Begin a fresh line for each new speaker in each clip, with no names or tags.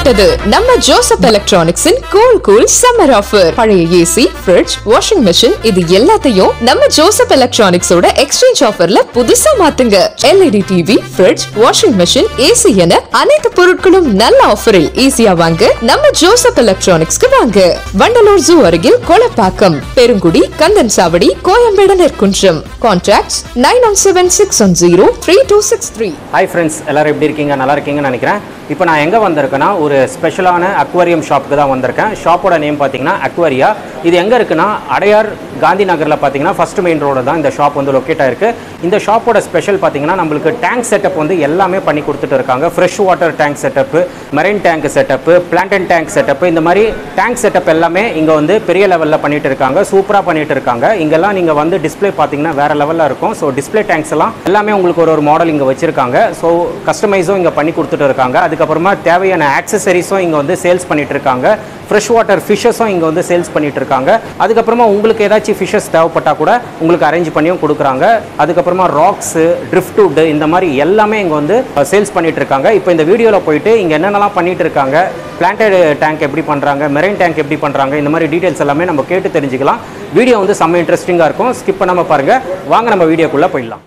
வந்துவிட்டது நம்ம ஜோசப் எலக்ட்ரானிக்ஸின் கூல் கூல் சம்மர் ஆஃபர் பழைய ஏசி ஃபிரிட்ஜ் வாஷிங் மெஷின் இது எல்லாத்தையும் நம்ம ஜோசப் எலக்ட்ரானிக்ஸோட எக்ஸ்சேஞ்ச் ஆஃபர்ல புதுசா மாத்துங்க LED TV fridge washing machine AC என அனைத்து பொருட்களும் நல்ல ஆஃபரில் ஈஸியா வாங்க நம்ம ஜோசப் எலக்ட்ரானிக்ஸ்க்கு வாங்க வண்டலூர் ஜூ அருகில் Kolapakkam Perungudi Kandan Chavadi Koyambedu Nerkundram contact nine one seven six one zero three two six three
hi friends எல்லாரும் எப்படி இருக்கீங்க நல்லா இருக்கீங்கன்னு நினைக்கிறேன் இப்போ நான் எங்கே வந்திருக்கேன்னா ஒரு ஸ்பெஷலான அக்வாரியம் ஷாப்புக்கு தான் வந்திருக்கேன் ஷாப்போட நேம் பார்த்தீங்கன்னா அக்வாரியா இது எங்கே இருக்குன்னா அடையார் காந்தி நகரில் பார்த்தீங்கன்னா ஃபர்ஸ்ட் மெயின் ரோடு தான் இந்த ஷாப் வந்து லொக்கேட் ஆயிருக்கு இந்த ஷாப்போட ஸ்பெஷல் பார்த்தீங்கன்னா நம்மளுக்கு டேங்க் செட்டப் வந்து எல்லாமே பண்ணி கொடுத்துட்டு இருக்காங்க fresh water tank setup marine tank setup planted tank setup இந்த மாதிரி டேங்க் செட்டப் எல்லாமே இங்கே வந்து பெரிய லெவலில் பண்ணிட்டு இருக்காங்க சூப்பராக பண்ணிட்டு இருக்காங்க இங்கெல்லாம் நீங்கள் வந்து டிஸ்ப்ளே பார்த்தீங்கன்னா வேற லெவலில் இருக்கும் ஸோ டிஸ்ப்ளே டேங்க்ஸ் எல்லாம் எல்லாமே உங்களுக்கு ஒரு ஒரு மாடல் இங்கே வச்சிருக்காங்க ஸோ கஸ்டமைஸும் இங்கே பண்ணி கொடுத்துட்டு இருக்காங்க அதுக்கப்புறமா தேவையான ஆக்சசரிஸும் இங்கே வந்து சேல்ஸ் பண்ணிட்டு இருக்காங்க ஃப்ரெஷ் வாட்டர் ஃபிஷ்ஷஸும் இங்கே வந்து சேல்ஸ் பண்ணிட்டு இருக்காங்க அதுக்கப்புறமா உங்களுக்கு ஏதாச்சும் ஃபிஷ்ஷஸ் தேவைப்பட்டால் கூட உங்களுக்கு அரேஞ்ச் பண்ணியும் கொடுக்குறாங்க அதுக்கப்புறமா ராக்ஸு ட்ரிஃப்ட்வுட் இந்த மாதிரி எல்லாமே இங்கே வந்து சேல்ஸ் பண்ணிட்டு இருக்காங்க இப்போ இந்த வீடியோவில் போயிட்டு இங்கே என்னென்னலாம் பண்ணிட்டு இருக்காங்க பிளான்டட் டேங்க் எப்படி பண்ணுறாங்க மெரைன் டேங்க் எப்படி பண்ணுறாங்க இந்த மாதிரி டீட்டெயில்ஸ் எல்லாமே நம்ம கேட்டு தெரிஞ்சுக்கலாம் வீடியோ வந்து செம்ம இன்ட்ரெஸ்டிங்காக இருக்கும் ஸ்கிப் பண்ணாமல் பாருங்கள் வாங்க நம்ம வீடியோக்குள்ளே போயிடலாம்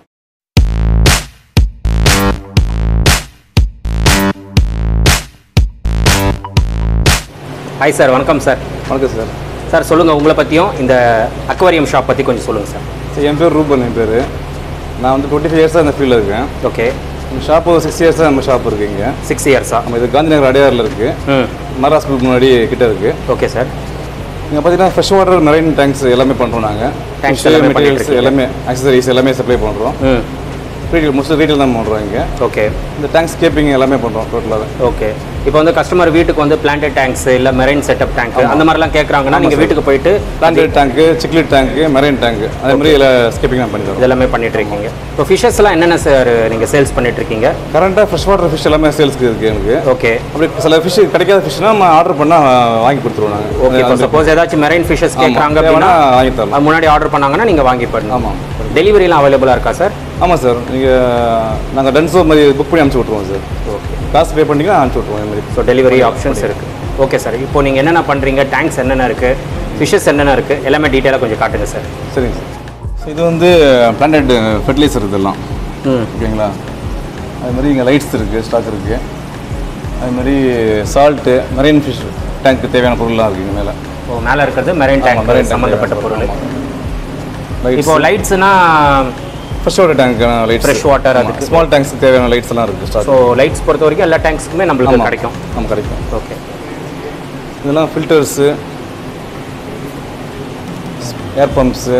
ஹாய் சார் வணக்கம் சார்
வணக்கம் சார்
சார் சொல்லுங்கள் உங்களை பற்றியும் இந்த அக்வாரியம் ஷாப் பற்றி கொஞ்சம் சொல்லுங்கள் சார்
சார் என் பேர் ரூபன் என் பேர் நான் வந்து டுவெண்ட்டி ஃபைவ் இயர்ஸாக இந்த ஃபீல்டில் இருக்கேன்
ஓகே
நம்ம ஷாப் ஒரு சிக்ஸ் இயர்ஸாக நம்ம ஷாப் இருக்குது இங்கே
சிக்ஸ் இயர்ஸா
நம்ம இது காந்தி நகர் அடையாரில் இருக்குது
ம்
மர ஹாஸ்பிட்டல் முன்னாடி கிட்ட இருக்குது
ஓகே சார்
இங்கே பார்த்தீங்கன்னா ஃப்ரெஷ் வாட்டர் மெரைன் டேங்க்ஸ் எல்லாமே பண்ணுறோம் நாங்கள்
Tanks எல்லாமே பண்ணிட்டு
மெட்டீரியல்ஸ்
இருக்கீங்க.
எல்லாமே அக்சசரிஸ் எல்லாமே சப்ளை பண்ணுறோம்
ம்
ரீட்டெயில் மோஸ்ட்லி ரீட்டெயில் தான் பண்ணுறோம் இங்கே
ஓகே
இந்த டேங்க்ஸ் கேப்பிங் எல்லாமே பண்ணுறோம் டோட்டலாக
ஓகே இப்போ வந்து கஸ்டமர் வீட்டுக்கு வந்து பிளான்டட் டேங்க்ஸ் இல்லை மெரைன் செட்டப் டேங்க் அந்த மாதிரிலாம் கேட்குறாங்கன்னா நீங்கள் வீட்டுக்கு போயிட்டு
பிளான்டட் டேங்க்கு சிக்லெட் டேங்க்கு மெரைன் டேங்க்கு அதே மாதிரி எல்லா ஸ்கேப்பிங் நான் பண்ணி தரோம்
இதெல்லாமே பண்ணிட்டு இருக்கீங்க இப்போ ஃபிஷஸ்லாம் என்னென்ன சார் நீங்கள் சேல்ஸ் பண்ணிட்டு இருக்கீங்க
கரண்ட்டாக ஃப்ரெஷ் வாட்டர் ஃபிஷ் எல்லாமே சேல்ஸ்க்கு இருக்குது எனக்கு
ஓகே
அப்படி சில ஃபிஷ் கிடைக்காத ஃபிஷ்னா நம்ம ஆர்டர் பண்ணால் வாங்கி கொடுத்துருவோம் நாங்கள்
ஓகே இப்போ சப்போஸ் ஏதாச்சும் மெரைன் ஃபிஷஸ் கேட்குறாங்க அப்படின்னா
வாங்கி தரலாம்
அது முன்னாடி ஆர்டர் பண்ணாங்கன்னா நீங்கள் வாங்கி பண்ணணும்
ஆமாம்
டெலிவரிலாம் அவைலபிளாக இருக்கா சார்
ஆமாம் சார் நீங்கள் நாங்கள் டென்ஸோ மாதிரி புக் பண்ணி அனுப்பிச்சி விட்ருவோம் சார்
ஓகே
காசு பே பண்ணிங்கன்னா அனுப்பிச்சி விட்ருவோம் இந்த மாதிரி
ஸோ டெலிவரி ஆப்ஷன்ஸ் இருக்குது ஓகே சார் இப்போ நீங்கள் என்னென்ன பண்ணுறீங்க டேங்க்ஸ் என்னென்ன இருக்குது ஃபிஷஸ் என்னென்ன இருக்குது எல்லாமே டீட்டெயிலாக கொஞ்சம் காட்டுங்க சார்
சரிங்க சார் ஸோ இது வந்து பிளான்டட் ஃபெர்டிலைசர் இதெல்லாம்
ம்
ஓகேங்களா அது மாதிரி இங்கே லைட்ஸ் இருக்குது ஸ்டாக் இருக்குது அது மாதிரி சால்ட்டு மெரைன் ஃபிஷ் டேங்க்கு தேவையான பொருள்லாம் இருக்குது இங்கே மேலே
ஓ மேலே இருக்கிறது மெரைன்
ஆமா, marine
டேங்க்
tank
சம்மந்தப்பட்ட
தேவையான
பொருள்
லைட்ஸ்
இப்போ லைட்ஸ்னா
ஃப்ரெஷ் வாட்டர் டேங்க்கான லைட்ஸ்
Fresh water அதுக்கு.
ஸ்மால் டேங்க்ஸ்க்கு தேவையான லைட்ஸ் எல்லாம் இருக்குது ஸ்டாக்
ஸோ லைட்ஸ் பொறுத்த வரைக்கும் எல்லா டேங்க்ஸுக்குமே நம்மளுக்கு கிடைக்கும்
நம்ம கிடைக்கும்
ஓகே
இதெல்லாம் ஃபில்டர்ஸு ஏர் பம்ப்ஸு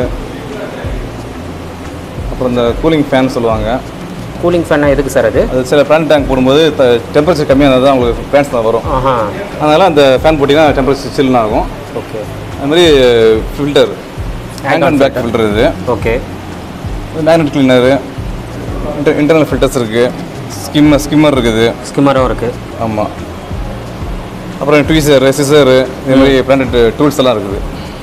அப்புறம் இந்த கூலிங் ஃபேன் சொல்லுவாங்க
கூலிங் ஃபேன் எதுக்கு சார் அது
அது சில ஃபேன் டேங்க் போடும்போது டெம்பரேச்சர் கம்மியாக இருந்தால் தான் உங்களுக்கு ஃபேன்ஸ் தான் வரும்
ஆஹா
அதனால் அந்த ஃபேன் போட்டிங்கன்னா டெம்பரேச்சர் சில்லுன்னு ஆகும்
ஓகே
அது மாதிரி filter hand and back filter இது
okay
magnet cleaner inter internal filters இருக்குது ஸ்கிம்மர் ஸ்கிம்மர் இருக்குது
ஸ்கிம்மரும் இருக்குது
ஆமாம் அப்புறம் ட்வீசரு சிசரு இது மாதிரி பிளானட் டூல்ஸ் எல்லாம் இருக்குது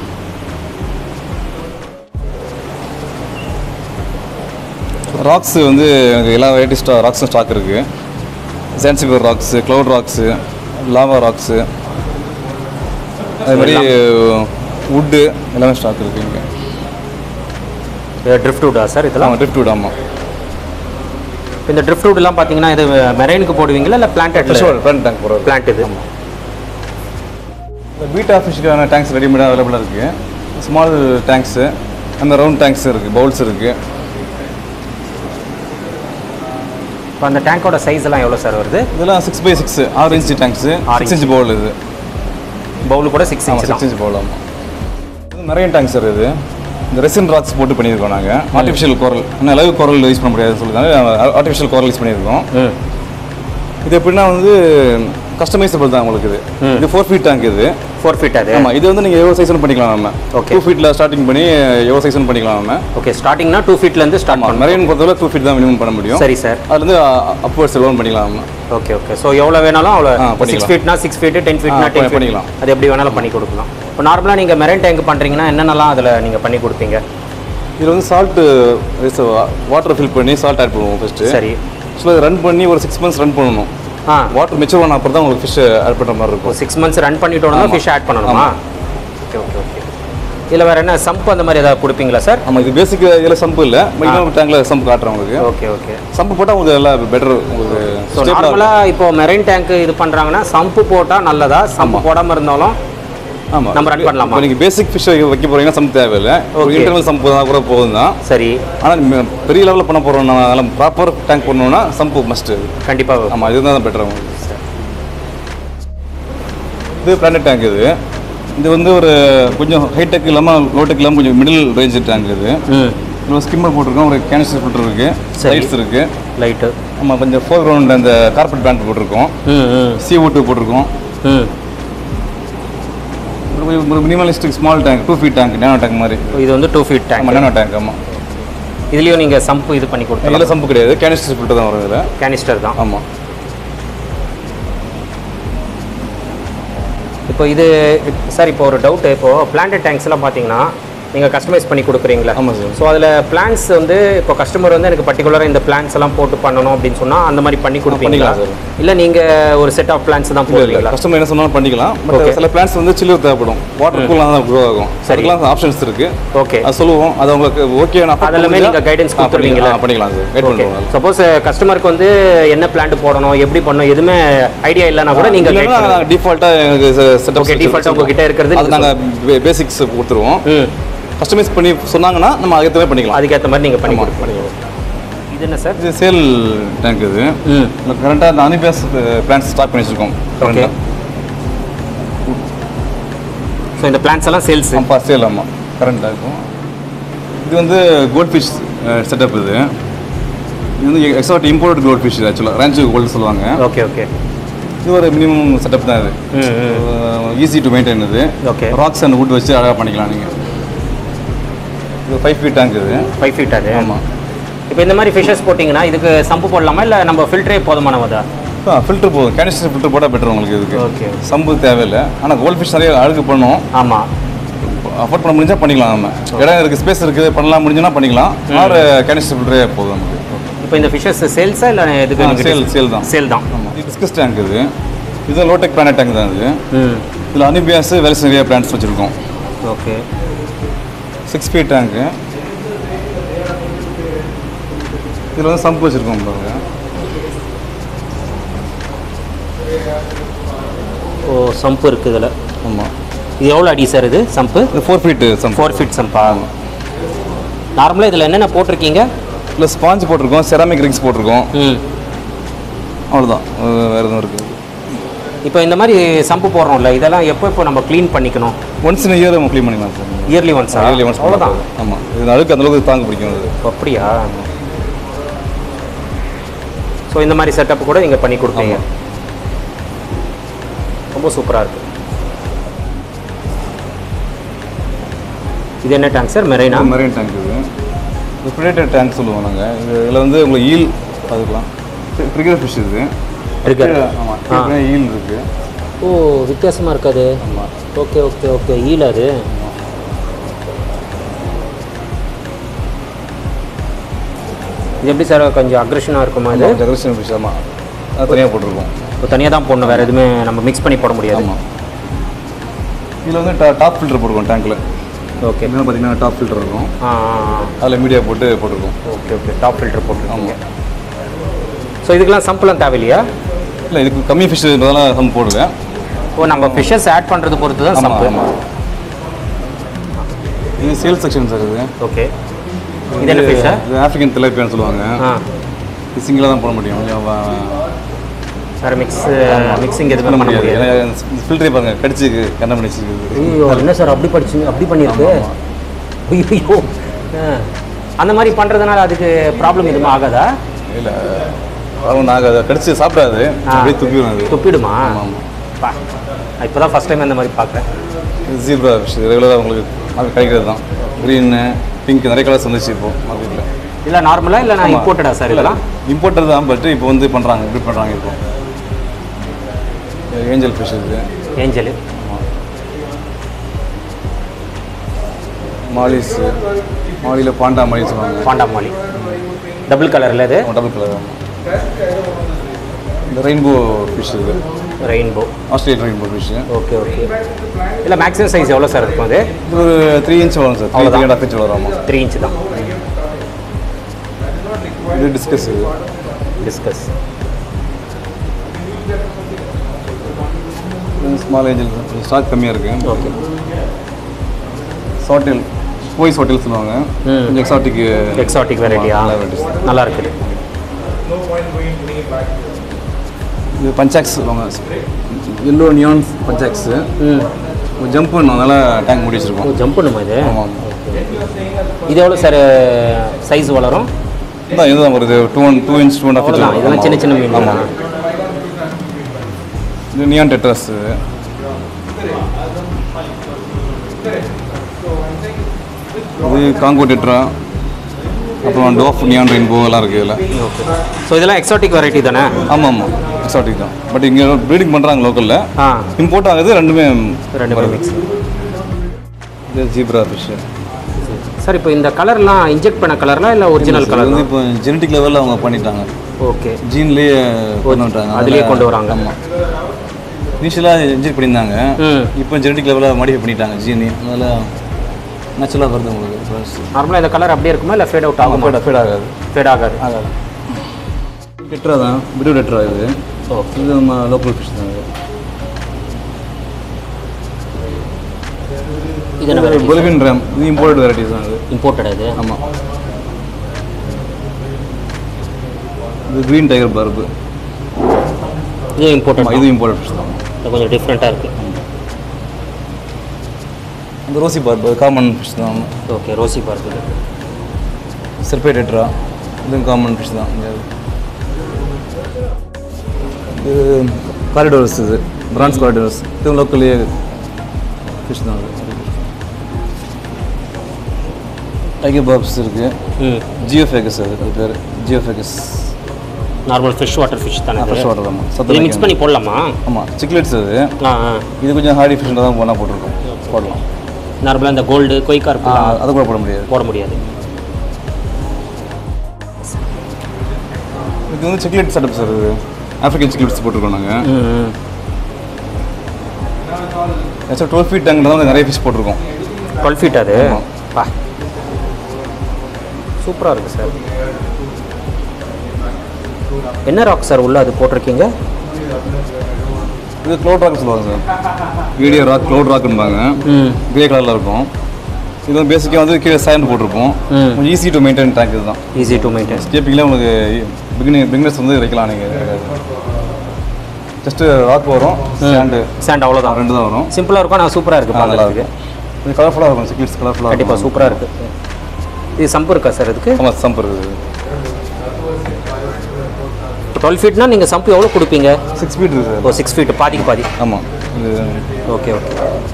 ராக்ஸ் வந்து எனக்கு எல்லா வெரைட்டி ஸ்டா ராக்ஸும் ஸ்டாக் இருக்குது Zanzibar rocks cloud rocks lava rocks அது மாதிரி வுட்டு எல்லாமே ஸ்டாக் இருக்குது இங்கே
ட்ரிஃப்ட் வுட்டா சார் இதெல்லாம்
ஆமாம் ட்ரிஃப்ட் வுட் ஆமாம்
இப்போ இந்த ட்ரிஃப்ட் வுட்லாம் பார்த்தீங்கன்னா இது மெரைனுக்கு போடுவீங்களா இல்லை பிளான்டட்
பிளான்ட் டேங்க் போடுறது
பிளான்ட் இது
இந்த பீட்டா ஃபிஷ்க்கான டேங்க்ஸ் ரெடிமேடாக அவைலபிளாக இருக்குது ஸ்மால் டேங்க்ஸு அந்த ரவுண்ட் டேங்க்ஸ் இருக்குது பவுல்ஸ் இருக்குது
இப்போ அந்த டேங்கோட சைஸ் எல்லாம் எவ்வளோ சார் வருது
இதெல்லாம் சிக்ஸ் பை சிக்ஸ் ஆறு இன்ச்சு டேங்க்ஸு
ஆறு
சிக்ஸ் இன்ச் பவுல் இது
பவுல் கூட சிக்ஸ்
ஆமாம்
இன்ச்
சிக்ஸ் இன்ச் பவுல் ஆமாம் இது நிறைய டேங்க் சார் இது இந்த ரெசின் ராக்ஸ் போட்டு பண்ணியிருக்கோம் நாங்கள் ஆர்டிஃபிஷியல் குரல் ஆனால் லைவ் குரல் யூஸ் பண்ண முடியாதுன்னு சொல்லுறாங்க ஆர்டிஃபிஷியல் குரல் யூஸ் பண்ணியிருக்கோம்
ம்
இது எப்படின்னா வந்து கஸ்டமைசபிள் தான் உங்களுக்கு இது இது ஃபோர் ஃபீட் டேங்க் இது
ஃபோர் ஃபீட் அது
ஆமாம் இது வந்து நீங்கள் எவ்வளோ சைஸ்னு பண்ணிக்கலாம் நம்ம
Okay.
டூ ஃபீட்டில் ஸ்டார்டிங் பண்ணி எவ்வளோ சைஸ்னு பண்ணிக்கலாம் நம்ம
ஓகே ஸ்டார்டிங்னா டூ ஃபீட்லேருந்து ஸ்டார்ட்
ஆமாம்
பண்ணணும்
மெரைன் பொறுத்தவரை டூ ஃபீட் தான் மினிமம் பண்ண முடியும்
சரி சார்
அதுலேருந்து அப்வர்ட்ஸ் லோன் பண்ணிக்கலாம் நம்ம
ஓகே ஓகே ஸோ எவ்வளோ வேணாலும் அவ்வளோ
ஆ,
சிக்ஸ்
பண்ணிக்கலாம்.
ஃபீட்னா சிக்ஸ் ஃபீட்டு டென் ஃபீட்னா
ஆ,
டென் ஃபீட்
பண்ணிக்கலாம்.
அது எப்படி வேணாலும் பண்ணி கொடுக்கலாம் இப்போ நார்மலாக நீங்கள் மெரைன் டேங்க் பண்ணுறீங்கன்னா என்னென்னலாம் அதில் நீங்கள் பண்ணி கொடுப்பீங்க
இதில் வந்து சால்ட்டு வாட்டர் ஃபில் பண்ணி சால்ட் ஆட் பண்ணுவோம் ஃபஸ்ட்டு
சரி
ஸோ ரன் பண்ணி ஒரு சிக்ஸ் மந்த்ஸ் ரன் பண்ணணும்
ஆ.
வாட்டர் மெச்சூர் ஆன அப்புறம் தான் உங்களுக்கு ஃபிஷ் ஆட் பண்ணுற மாதிரி இருக்கும்
சிக்ஸ் மந்த்ஸ் ரன் பண்ணிட்டோம்னா
ஆமா.
ஃபிஷ் ஆட் பண்ணணுமா ஓகே ஓகே ஓகே இதில் வேறு என்ன சம்ப் அந்த மாதிரி ஏதாவது கொடுப்பீங்களா சார்
ஆமாம் இது பேசிக் இதில் சம்பு இல்லை இன்னொரு டேங்கில் சம்பு காட்டுறேன் உங்களுக்கு
ஓகே ஓகே
சம்பு போட்டால் உங்களுக்கு எல்லாம் பெட்டர் உங்களுக்கு
ஸோ
stable ஆ இருக்கும்.
நார்மலாக இப்போ மெரைன் டேங்க் இது பண்ணுறாங்கன்னா சம்பு போட்டால் நல்லதா சம்பு
ஆமா.
போடாமல் இருந்தாலும்
ஆமா
நம்ம run பண்ணலாமா?
இப்போ நீங்கள் பேசிக் ஃபிஷ் வைக்க போறீங்கன்னா சம்பு தேவையில்லை
Okay.
இன்டர்னல் சம்பு தான் கூட போதும் தான்
சரி
ஆனால் பெரிய லெவலில் பண்ண போகிறோம் நல்லா ப்ராப்பர் டேங்க் பண்ணணும்னா சம்பு மஸ்ட்டு
கண்டிப்பாக
ஆமாம் இதுதான் பெட்டர் உங்களுக்கு இது பிளானட் டேங்க் இது இது வந்து ஒரு கொஞ்சம் ஹைடெக் இல்லாமல் லோடெக் இல்லாமல் கொஞ்சம் மிடில் ரேஞ்ச் டேங்க் இது
ம்
இதில் ஸ்கிம்மர் போட்டிருக்கோம் ஒரு கேனிஸ்டர் ஃபில்டர் இருக்குது
சரி.
லைட்ஸ் இருக்குது
லைட்டு
ஆமாம் கொஞ்சம் ஃபோர் கிரவுண்ட் அந்த கார்பெட் பேண்ட் போட்டிருக்கோம்
ம் ம்
சி ஓ டூ போட்டிருக்கோம்
ம்
ஒரு கொஞ்சம் ஒரு minimalistic small tank two feet tank nano tank மாதிரி
இது வந்து டூ ஃபீட்
ஆமாம்
டேங்க்
நேனோ டேங்க் ஆமாம்
இதுலேயும் நீங்கள் சம்பு இது பண்ணி கொடுத்தீங்க
இதில் சம்பு கிடையாது கேனிஸ்டர் ஃபில்டர் தான் வரும் இதில்
கேனிஸ்டர் தான்
ஆமாம்
இப்போ இது சார் இப்போ ஒரு டவுட் இப்போ பிளான்ட் டேங்க்ஸ்லாம் பார்த்தீங்கன்னா நீங்கள் கஸ்டமைஸ் பண்ணி கொடுக்குறீங்களா
ஆமாம் சார்
ஸோ அதில் பிளான்ஸ் வந்து இப்போ கஸ்டமர் வந்து எனக்கு பர்டிகுலராக இந்த பிளான்ஸ் எல்லாம் போட்டு பண்ணணும் அப்படின்னு சொன்னால் அந்த மாதிரி பண்ணி கொடுப்பீங்களா
பண்ணிக்கலாம்
இல்லை நீங்கள் ஒரு செட் ஆஃப் பிளான்ஸ் தான் போடுவீங்களா
கஸ்டமர் என்ன சொன்னாலும் பண்ணிக்கலாம் பட்
Okay.
சில பிளான்ஸ் வந்து சில்லர் தேவைப்படும் வாட்டர் கூலாக தான் க்ரோ ஆகும்
சரி.
அதுக்கெல்லாம் ஆப்ஷன்ஸ் இருக்கு
ஓகே
அது சொல்லுவோம் அது உங்களுக்கு ஓகே
அதெல்லாமே நீங்க guidance கொடுத்துருவீங்களா?
பண்ணிக்கலாம் சார் கைட்
ஓகே
பண்ணுவோம்
சப்போஸ் கஸ்டமருக்கு வந்து என்ன பிளான்ட் போடணும் எப்படி பண்ணணும் எதுவுமே ஐடியா இல்லைனா கூட நீங்கள் கைட் பண்ணுங்க
டிஃபால்ட்டாக எனக்கு செட்டப்
Okay, default ஆ உங்ககிட்ட இருக்கிறது
அது
நீங்க
நாங்கள் பேசிக்ஸ் கொடுத்துருவோம்
ம்
கஸ்டமைஸ் பண்ணி சொன்னாங்கன்னா நம்ம அதுக்கு மாதிரி பண்ணிக்கலாம்
அதுக்கேற்ற மாதிரி நீங்கள் பண்ணி
ஆமா,
கொடுப்பீங்க இது என்ன சார்
இது சேல் டேங்க் இது
ம்
இல்லை கரண்ட்டாக அந்த அனிபேஸ் பிளான்ஸ் ஸ்டார்ட் பண்ணி வச்சிருக்கோம்
ஓகே ஸோ இந்த பிளான்ஸ் எல்லாம் சேல்ஸ்
ஆமாம் சேல் ஆமாம் கரண்ட்டாக இருக்கும் இது வந்து கோல்ட் ஃபிஷ் செட்டப் இது இது வந்து எக்ஸாக்ட் இம்போர்ட் கோல்ட் ஃபிஷ் ஆக்சுவலாக ரேஞ்சு கோல்டு சொல்லுவாங்க
ஓகே ஓகே
இது ஒரு மினிமம் செட்டப் தான் இது
ம் ம்
ஈஸி டு மெயின்டைன் இது
Okay.
ராக்ஸ் அண்ட் வுட் வச்சு அழகாக பண்ணிக்கலாம் நீங்கள் இது ஃபைவ் ஃபீட் டேங்க் இது
ஃபைவ் ஃபீட் அது
ஆமாம்
இப்போ இந்த மாதிரி ஃபிஷஸ் போட்டிங்கன்னா இதுக்கு சம்பு போடலாமா இல்லை நம்ம ஃபில்டரே போதுமானதா
ஃபில்டர் போதும் கேனிஸ்டர் ஃபில்டர் போட்டால் பெட்டர் உங்களுக்கு இதுக்கு
ஓகே
சம்பு தேவையில்லை ஆனால் கோல்ட் ஃபிஷ் நிறைய அழுகு பண்ணும்
ஆமாம்
அஃபோர்ட் பண்ண முடிஞ்சால் பண்ணிக்கலாம் நம்ம இடம் இருக்குது ஸ்பேஸ் இருக்குது பண்ணலாம் முடிஞ்சுன்னா பண்ணிக்கலாம் ஆறு கேனிஸ்டர் ஃபில்டரே போதும் நமக்கு
இப்போ இந்த ஃபிஷஸ் சேல்ஸா இல்லை இதுக்கு
சேல் சேல் தான்
சேல் தான்
ஆமாம் இது டிஸ்கஸ் டேங்க் இது இது லோடெக் பிளானட் டேங்க் தான் இது
ம்
இதில் அனிபியாஸ் வெல்ஸ் நிறைய பிளான்ஸ் வச்சுருக்கோம்
ஓகே
சிக்ஸ் ஃபீட் டேங்க்கு இதில் வந்து சம்பு வச்சுருக்கோம் பாருங்க
ஓ சம்பு இருக்குது இதில்
ஆமாம்
இது எவ்வளோ அடி சார் இது சம்பு
இது four feet sump
four feet சம்பா நார்மலாக இதில் என்னென்ன போட்டிருக்கீங்க
இல்லை ஸ்பாஞ்ச் போட்டிருக்கோம் செராமிக் ரிங்ஸ் போட்டிருக்கோம்
ம்
அவ்வளோதான் வேறு எதுவும் இருக்குது
இப்போ இந்த மாதிரி சம்பு போடுறோம்ல இதெல்லாம் எப்போ இப்போ நம்ம க்ளீன் பண்ணிக்கணும்
ஒன்ஸ் இன் இயர் நம்ம க்ளீன் பண்ணிக்கலாம் சார்
இயர்லி ஒன்ஸா
இயர்லி ஒன்ஸ்
அவ்வளோதான்
ஆமாம் இது அழுக்கு அந்த அளவுக்கு தாங்க பிடிக்கும் அது
அப்படியா ஸோ இந்த மாதிரி செட்டப் கூட நீங்கள் பண்ணி கொடுப்பீங்க ரொம்ப சூப்பராக இருக்கு இது என்ன டேங்க் சார் மெரைனா
மெரைன் டேங்க் இது இது ப்ரிடேட்டர் டேங்க் சொல்லுவோம் நாங்கள் இது இதில் வந்து உங்களுக்கு ஈல் பார்த்துக்கலாம் ட்ரிகர் ஃபிஷ் இது
Trigger.
ஆமாம் ஈல் இருக்குது
ஓ வித்தியாசமாக இருக்காது
ஆமாம்
ஓகே ஓகே ஓகே ஈல அது இது எப்படி சார் கொஞ்சம் அக்ரெஷனாக இருக்குமா இது
ஜெகரேஷன் ஃபிஷ் ஆமாம் அது தனியாக போட்டிருக்கோம்
இப்போ தனியாக தான் போடணும் வேறு எதுவுமே நம்ம மிக்ஸ் பண்ணி போட முடியாது
ஆமாம் இதில் வந்து டா டாப் ஃபில்டர் போட்டிருக்கோம் டேங்க்கில்
ஓகே
என்னென்னு பார்த்தீங்கன்னா டாப் ஃபில்டர் இருக்கும்
ஆ
அதில் மீடியா போட்டு போட்டிருக்கோம்
ஓகே ஓகே டாப் ஃபில்டர் போட்டுருக்கீங்க ஸோ இதுக்கெல்லாம் சம்பளம் தேவையில்லையா
இல்லை இதுக்கு கம்மி ஃபிஷ் இதெல்லாம் சம் போடுவேன்
ஓ நம்ம ஃபிஷ்ஷஸ் ஆட் பண்ணுறது பொறுத்து தான்
ஆமாம்
சம்பு
ஆமாம் இது சேல் செக்ஷன் சார் இது
ஓகே இது என்ன ஃபிஷ்ஷா
இது ஆஃப்ரிக்கன் திலேப்பியான்னு சொல்லுவாங்க
ஆ
இது சிங்கிளாக தான் போட முடியும் கொஞ்சம் வ-
வேறு மிக்ஸ் மிக்சிங் எதுவுமே
பண்ண
பண்ண
முடியாது
முடியாது
ஏன்னா ஃபில்டரே பாருங்க கடிச்சு கண்ண பண்ணி வச்சிருக்குது
ஐயோ என்ன சார் அப்படி படிச்சு அப்படி பண்ணியிருக்கு ஐயோ ஆ. அந்த மாதிரி பண்ணுறதுனால அதுக்கு ப்ராப்ளம் எதுவும் ஆகாதா
இல்லை அதுவும் நாங்கள் அதை கடிச்சு சாப்பிடாது
ஆ.
அப்படியே துப்பிடும் அது
துப்பிடுமா
ஆமாம்
பா இப்போ தான் ஃபஸ்ட் டைம் இந்த மாதிரி பார்க்குறேன்
இது ஜீப்ரா ஃபிஷ் ரெகுலராக உங்களுக்கு அது கிடைக்கிறது தான் க்ரீனு பிங்க் நிறைய கலர்ஸ் வந்துச்சு இப்போ மார்க்கெட்டில்
இல்லை நார்மலாக இல்லை நான் இம்போர்ட்டடா சார் இதெல்லாம்
இம்போர்ட்டர் தான் பட் இப்போ வந்து பண்ணுறாங்க இப்படி பண்ணுறாங்க இப்போ ஏஞ்சல் ஃபிஷ் இது
ஏஞ்சல்
மாலிஸ் மாலியில் பாண்டா மாலி சொல்லுவாங்க
பாண்டா மாலி டபுள் கலரில் இது
டபுள் கலர் இந்த ரெயின்போ ஃபிஷ் இது
rainbow
Australian rainbow fish
okay okay இல்லை மேக்ஸிமம் சைஸ் எவ்வளோ சார் இருக்கும் அது
இது ஒரு த்ரீ இன்ச் வரும் சார் த்ரீ
அவ்வளவுதான்.
த்ரீ அண்ட் ஹாஃப் இன்ச் வரும் ஆமாம்
த்ரீ இன்ச் தான்
இது டிஸ்கஸ் இது
டிஸ்கஸ்
ஸ்மால் ஏஞ்சல் ஸ்டாக் கம்மியாக இருக்குது
ஓகே
சாட்டில் போய்ஸ் ஹோட்டல் சொல்லுவாங்க
ம்.
கொஞ்சம் எக்ஸாட்டிக்
எக்ஸாட்டிக் வெரைட்டியா நல்லா இருக்குது
இது பஞ்சாக்ஸ் சொல்லுவாங்க எல்லோ நியான் பஞ்சாக்ஸ்
ம்
ஜம்ப் பண்ணும் அதனால டேங்க் மூடி வச்சிருக்கோம்
ஜம்ப் பண்ணுமா இது
ஆமாம்
இது எவ்வளோ சார் சைஸ் வளரும்
இதான் இதுதான் வருது two one two inch two and half
அவ்வளோதான் இதெல்லாம் சின்ன சின்ன மீன்
ஆமாம் இது நியான் டெட்ராஸ் இது காங்கோ டெட்ரா அப்புறம் டோஃப் நியான் ரெயின்போ எல்லாம் இருக்குது இதில்
ஓகே ஸோ இதெல்லாம் எக்ஸாட்டிக் வெரைட்டி தானே
ஆமாம் ஆமாம் எக்ஸாட்டிக் தான் பட் இங்கே ப்ரீடிங் பண்ணுறாங்க லோக்கலில்
ஆ
இம்போர்ட் ஆகுது ரெண்டுமே
ரெண்டு பேரும் மிக்ஸ்
இது ஜீப்ரா ஃபிஷ்
சார் இப்போ இந்த கலர்லாம் இன்ஜெக்ட் பண்ண கலர்லாம் இல்லை ஒரிஜினல் கலர்
வந்து இப்போ ஜெனட்டிக் லெவலில் அவங்க பண்ணிட்டாங்க
ஓகே
ஜீன்லேயே கொண்டு வந்துட்டாங்க
அதுலயே கொண்டு வராங்க.
ஆமாம் இனிஷியலாக இன்ஜெக்ட் பண்ணியிருந்தாங்க
ம்
இப்போ ஜெனட்டிக் லெவலில் மாடிஃபை பண்ணிட்டாங்க ஜீனி அதனால் நேச்சுரலாக வருது உங்களுக்கு
நார்மலாக இந்த கலர் அப்படியே இருக்குமா இல்லை ஃபேட் அவுட் ஆகுமா
ஃபேட் ஃபேட் ஆகாது
ஃபேட் ஆகாது
ஆகாது டெட்ரா தான் பிடு டெட்ரா இது
ஓகே
இது நம்ம லோக்கல் ஃபிஷ் தான் இது
இது என்ன வெரைட்டி
பொலிவின் ரேம் இது இம்போர்ட் வெரைட்டிஸ் தான் இது
இம்போர்ட்டட் இது
ஆமாம் இது க்ரீன் டைகர் பர்பு
இது இம்போர்ட்டட்
இது இம்போர்ட் ஃபிஷ் தான்
இது கொஞ்சம் டிஃப்ரெண்ட்டாக இருக்குது
இந்த ரோசி பார்பு காமன் ஃபிஷ் தான்
ஓகே ரோசி பார்க் இது
செல்பே டெட்ரா இதுவும் காமன் ஃபிஷ் தான் இங்க. இது காரிடோர்ஸ் இது பிரான்ஸ் காரிடோர்ஸ் இது லோக்கல்லே ஃபிஷ் தான் அது டைகர் பாப்ஸ் இருக்குது
ம்
ஜியோஃபேகஸ் அது அது பேர் geophagus
normal fish water fish தானே இது?
ஃப்ரெஷ் வாட்டர் தான்
இது
சத்து
மிக்ஸ் பண்ணி போடலாமா
ஆமாம் சிக்லெட்ஸ் அது
ஆ ஆ
இது கொஞ்சம் ஹார்டி ஃபிஷ் தான் போனால் போட்டிருக்கோம் போடலாம்
நார்மலாக இந்த கோல்டு கொய்க்கா
ஆ,
இருக்குல்ல,
அது கூட போட முடியாது
போட முடியாது
இது வந்து சிக்லெட் செட்டப் சார் இது ஆஃப்ரிக்கன் சிக்லெட்ஸ் போட்டிருக்கோம் நாங்கள்
ம் ம்
ஆக்சுவலாக டுவெல் ஃபீட் டேங்கில் தான் வந்து நிறைய ஃபிஷ் போட்டிருக்கோம்
டுவெல் ஃபீட் அது
ஆமா.
பா சூப்பராக இருக்குது சார் என்ன ராக் சார் உள்ள அது போட்டிருக்கீங்க
இது க்ளோட் ராக் சொல்லுவாங்க சார் வீடியோ ராக் க்ளோட் ராக்குன்பாங்க
ம்
கிரே கலரில் இருக்கும் இது வந்து பேசிக்காக வந்து கீழே சாண்ட் போட்டிருப்போம்
ம்.
கொஞ்சம் ஈஸி டு மெயின்டைன் டேங்க் இதுதான்
ஈஸி டு மெயின்டைன்
ஸ்கேப்பிங்கில் உங்களுக்கு பிகினிங் பிகினர்ஸ் வந்து வைக்கலாம் நீங்கள் ஜஸ்ட்டு ராக் வரும் சாண்டு
சாண்ட் அவ்வளோதான்
ரெண்டு தான் வரும்
சிம்பிளாக இருக்கும் ஆனால் சூப்பராக இருக்குது
ஆ, நல்லா
பார்க்கறதுக்கு
இருக்கும் கொஞ்சம் கலர்ஃபுல்லாக இருக்கும் சிக்லெட்ஸ் கலர்ஃபுல்லாக
கண்டிப்பாக சூப்பராக இருக்குது இது சம்பு இருக்கா சார் இதுக்கு
ஆமாம் சம்ப் இருக்குது
டுவெல் ஃபீட்னா நீங்கள் சம்பு எவ்வளோ கொடுப்பீங்க
சிக்ஸ் ஃபீட் இருக்குது சார்
ஓ சிக்ஸ் ஃபீட் பாதிக்கு பாதி
ஆமாம் இது
ஓகே ஓகே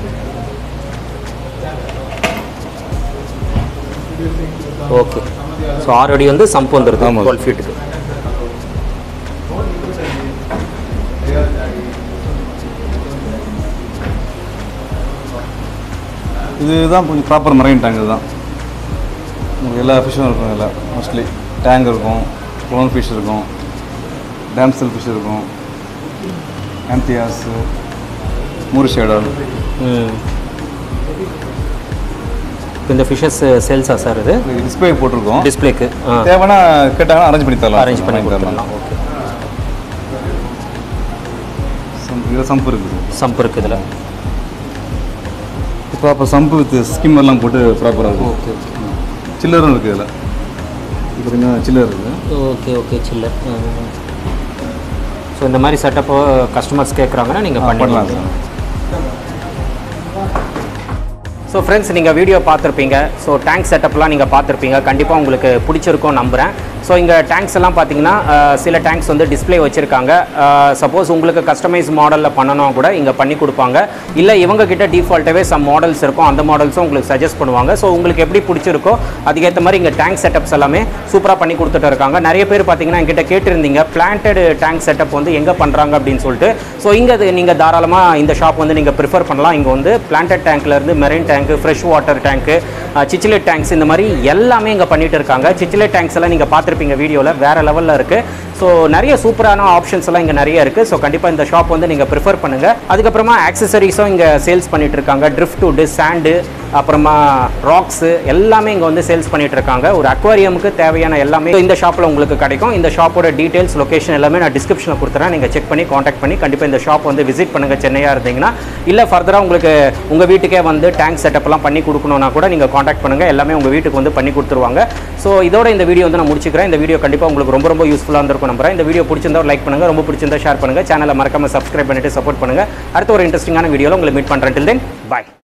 ஓகே ஸோ ஆறு அடி வந்து சம்பு வந்துருது
ஆமாம்.
டுவெல் ஃபீட்டுக்கு
இதுதான் கொஞ்சம் ப்ராப்பர் மரைன் டேங்க் தான் உங்களுக்கு எல்லா ஃபிஷ்ஷும் இருக்கும் இதில் மோஸ்ட்லி டேங்க் இருக்கும் க்ளோன் ஃபிஷ் இருக்கும் டேம்சல் ஃபிஷ் இருக்கும் ஆந்தியாஸு மூறு ஷேடால்
ம் இப்போ இந்த ஃபிஷஸ் சேல்ஸா சார் இது
டிஸ்பிளே போட்டிருக்கோம்
டிஸ்பிளேக்கு ஆ
தேவைன்னா கேட்டாங்கன்னா அரேஞ்ச் பண்ணி தரலாம்
அரேஞ்ச் பண்ணி
வாங்கி தரலாம்
கொடுத்துடலாம் ஓகே
சம்ப் இதில் சம்ப் இருக்குது
சம்பு இருக்குது இதில்
ப்ராப்பர் சம்பு வித் ஸ்கிம் எல்லாம் போட்டு ப்ராப்பராக இருக்கும்
ஓகே
சில்லரும் இருக்குது இதில் இது கொஞ்சம் சில்லர் இருக்குது
ஓகே ஓகே சில்லர் ஸோ இந்த மாதிரி செட்டப்போ கஸ்டமர்ஸ் கேட்குறாங்கன்னா நீங்கள்
பண்ணலாம்
பண்ணலாம்
சார்
ஸோ ஃப்ரெண்ட்ஸ் நீங்கள் வீடியோ பார்த்துருப்பீங்க ஸோ டேங்க் செட்டப்லாம் நீங்கள் பார்த்துருப்பீங்க கண்டிப்பாக உங்களுக்கு பிடிச்சிருக்கும் நம்புகிறேன் ஸோ இங்கே டேங்க்ஸ் எல்லாம் பார்த்தீங்கன்னா அஹ், சில டேங்க்ஸ் வந்து டிஸ்ப்ளே வச்சுருக்காங்க சப்போஸ் உங்களுக்கு கஸ்டமைஸ் மாடலில் பண்ணணும் கூட இங்கே பண்ணி கொடுப்பாங்க இல்லை இவங்க கிட்ட டிஃபால்ட்டாகவே சம் மாடல்ஸ் இருக்கும் அந்த மாடல்ஸும் உங்களுக்கு சஜஸ்ட் பண்ணுவாங்க ஸோ உங்களுக்கு எப்படி பிடிச்சிருக்கோ அதுக்கேற்ற மாதிரி இங்கே டேங்க் செட்டப்ஸ் எல்லாமே சூப்பராக பண்ணி கொடுத்துட்டு இருக்காங்க நிறைய பேர் பார்த்தீங்கன்னா என்கிட்ட கேட்டிருந்தீங்க பிளான்டட் டேங்க் செட்டப் வந்து எங்கே பண்ணுறாங்க அப்படின்னு சொல்லிட்டு ஸோ இங்கே அது நீங்கள் தாராளமாக இந்த ஷாப் வந்து நீங்கள் ப்ரிஃபர் பண்ணலாம் இங்கே வந்து பிளான்டட் டேங்க்லேருந்து மெரைன் டேங்க்கு ஃப்ரெஷ் வாட்டர் டேங்க்கு சிச்சிலேட் டேங்க்ஸ் இந்த மாதிரி எல்லாமே இங்கே பண்ணிட்டு இருக்காங்க சிச்சிலேட் டேங்க்ஸ் எல்லாம் நீங்கள் பார்த்துருப்பீங்க வீடியோவில் வேறு லெவலில் இருக்குது ஸோ நிறைய சூப்பரான ஆப்ஷன்ஸ் எல்லாம் இங்கே நிறைய இருக்குது ஸோ கண்டிப்பாக இந்த ஷாப் வந்து நீங்கள் ப்ரிஃபர் பண்ணுங்கள் அதுக்கப்புறமா ஆக்சசரிஸும் இங்கே சேல்ஸ் பண்ணிட்டு இருக்காங்க ட்ரிஃப்ட் வுட்டு சாண்டு அப்புறமா ராக்ஸு எல்லாமே இங்கே வந்து சேல்ஸ் பண்ணிட்டு இருக்காங்க ஒரு அக்வாரியமுக்கு தேவையான எல்லாமே இந்த ஷாப்பில் உங்களுக்கு கிடைக்கும் இந்த ஷாப்போட டீடைல்ஸ் லொகேஷன் எல்லாமே நான் டிஸ்கிரிப்ஷனில் கொடுத்துறேன் நீங்கள் செக் பண்ணி காண்டாக்ட் பண்ணி கண்டிப்பாக இந்த ஷாப் வந்து விசிட் பண்ணுங்கள் சென்னையாக இருந்தீங்கன்னா இல்லை ஃபர்தராக உங்களுக்கு உங்கள் வீட்டுக்கே வந்து டேங்க் செட்டப்லாம் பண்ணி கொடுக்கணும்னா கூட நீங்கள் காண்டாக்ட் பண்ணுங்கள் எல்லாமே உங்கள் வீட்டுக்கு வந்து பண்ணி கொடுத்துருவாங்க ஸோ இதோட இந்த வீடியோ வந்து நான் முடிச்சுக்கிறேன் இந்த வீடியோ கண்டிப்பாக உங்களுக்கு ரொம்ப ரொம்ப யூஸ்ஃபுல்லாக இருந்திருக்கும் நம்புறேன் இந்த வீடியோ பிடிச்சிருந்தா லைக் பண்ணுங்கள் ரொம்ப பிடிச்சிருந்தா ஷேர் பண்ணுங்கள் சேனலை மறக்காம சப்ஸ்கிரைப் பண்ணிட்டு சப்போர்ட் பண்ணுங்கள் அடுத்த ஒரு இன்ட்ரெஸ்டிங்கான வீடியோவில் உங்களை மீட் பண்ணுறேன் டில் தென் பாய்